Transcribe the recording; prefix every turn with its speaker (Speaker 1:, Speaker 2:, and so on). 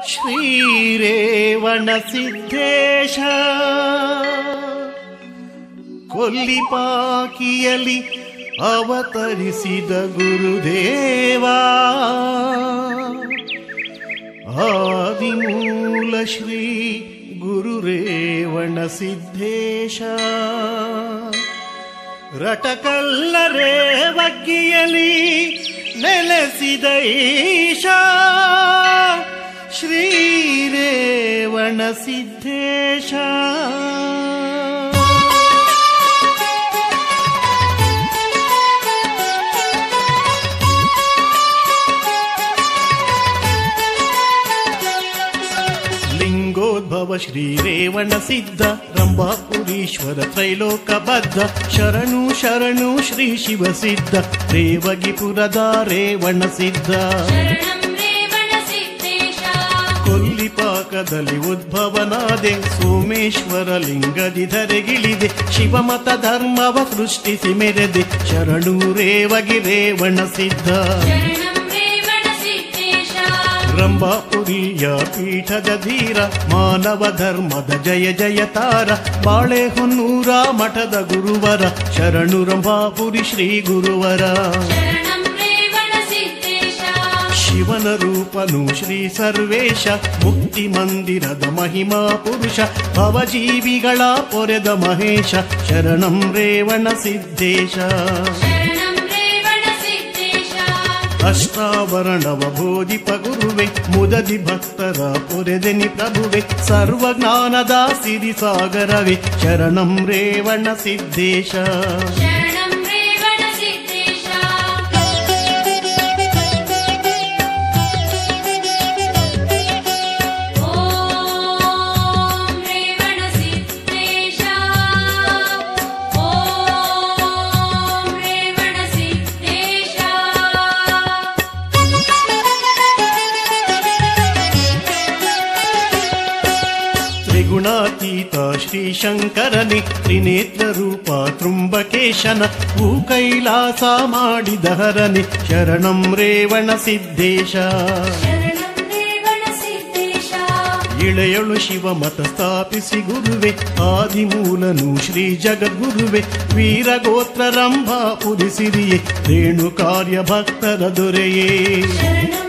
Speaker 1: ಶ್ರೀರೇವಣ ಸಿದ್ದೇಶ ಕೊಲ್ಲಿಪಾಕಿಯಲಿ ಅವತರಿಸಿದ ಗುರುದೇವ ಆದಿಮೂಲ ಶ್ರೀ ಗುರುರೇವಣ ಸಿದ್ದೇಶ ರಟಕಲ್ಲರೇ ವಗ್ಗಿಯಲಿ ನೆಲೆಸಿದ ಈಶಾ ಶ್ರೀರೇವಣ ಸಿದ್ದೇಶ ಲಿಂಗೋದ್ಭವ ಶ್ರೀರೇವಣ ಸಿದ್ಧ ರಂಭಾಪುರೀಶ್ವರ ತ್ರೈಲೋಕ ಬದ್ಧ ಶರಣು ಶರಣು ಶ್ರೀ ಶಿವ ಸಿದ್ಧ ರೇವಗಿಪುರದ ರೇವಣ ಸಿದ್ಧ
Speaker 2: ಶರಣಂ ರೇವಣ ಸಿದ್ದೇಶ
Speaker 1: ಕೊಲ್ಲಿಪಾಕದಲ್ಲಿ ಉದ್ಭವನಾದೆ ಸೋಮೇಶ್ವರ ಲಿಂಗದಿ ಧರೆಗಿಳಿದೆ ಶಿವಮತ ಧರ್ಮವ ಸೃಷ್ಟಿಸಿ ಮೆರೆದೆ ಶರಣು ರೇವಗಿ ರೇವಣ ಸಿದ್ಧ
Speaker 2: ಶರಣಂ ರೇವಣ ಸಿದ್ದೇಶ
Speaker 1: ರಂಭಾಪುರಿಯ ಪೀಠದ ಧೀರ ಮಾನವ ಧರ್ಮದ ಜಯ ಜಯತಾರ ಬಾಳೆಹೊನ್ನೂರ ಮಠದ ಗುರುವರ ಶರಣು ರಂಭಾಪುರಿ ಶ್ರೀ ಗುರುವರ
Speaker 2: ಶರಣಂ ರೇವಣ ಸಿದ್ದೇಶ
Speaker 1: ಶಿವನ ರೂಪನು ಶ್ರೀ ಸರ್ವೇಶ ಮುಕ್ತಿ ಮಂದಿರದ ಮಹಿಮಾ ಪುರುಷ ಭವಜೀವಿಗಳ ಪೊರೆದ ಮಹೇಶ ಶರಣಂ ರೇವಣ ಸಿದ್ದೇಶ
Speaker 2: ಶರಣಂ ರೇವಣ ಸಿದ್ದೇಶ
Speaker 1: ಅಷ್ಟಾವರಣವ ಬೋಧಿಪ ಗುರುವೆ ಮುದದಿ ಭಕ್ತರ ಪೊರೆದೆನಿ ಪ್ರಭುವೆ ಸರ್ವಜ್ಞಾನದ ಸಿರಿ ಸಾಗರವೆ ಶರಣಂ ರೇವಣ ಸಿದ್ದೇಶ
Speaker 2: ಶರಣಂ ರೇವಣ ಸಿದ್ದೇಶ ಓಂ ರೇವಣ ಸಿದ್ದೇಶ ಓಂ ರೇವಣ ಸಿದ್ದೇಶ
Speaker 1: ತ್ರಿಗುಣಾತೀತ ಶ್ರೀ ಶಂಕರನೆ ತ್ರಿನೇತ್ರ ರೂಪ ತೃಂಬಕೇಶನ ಭೂ ಕೈಲಾಸ ಮಾಡಿದ ಹರನೆ ಶರಣಂ ರೇವಣ ಸಿದ್ದೇಶ
Speaker 2: ಶರಣಂ ರೇವಣ ಸಿದ್ದೇಶ
Speaker 1: ಇಳೆಯಳು ಶಿವ ಮತ ಸ್ಥಾಪಿಸಿ ಗುರುವೆ ಆದಿಮೂಲನು ಶ್ರೀ ಜಗದ್ಗುರುವೆ ವೀರಗೋತ್ರ ರಂಭಾಪುರಿ ಸಿರಿಯೇ ರೇಣು ಕಾರ್ಯ ಭಕ್ತರ ದೊರೆಯೇ
Speaker 2: ಶರಣಂ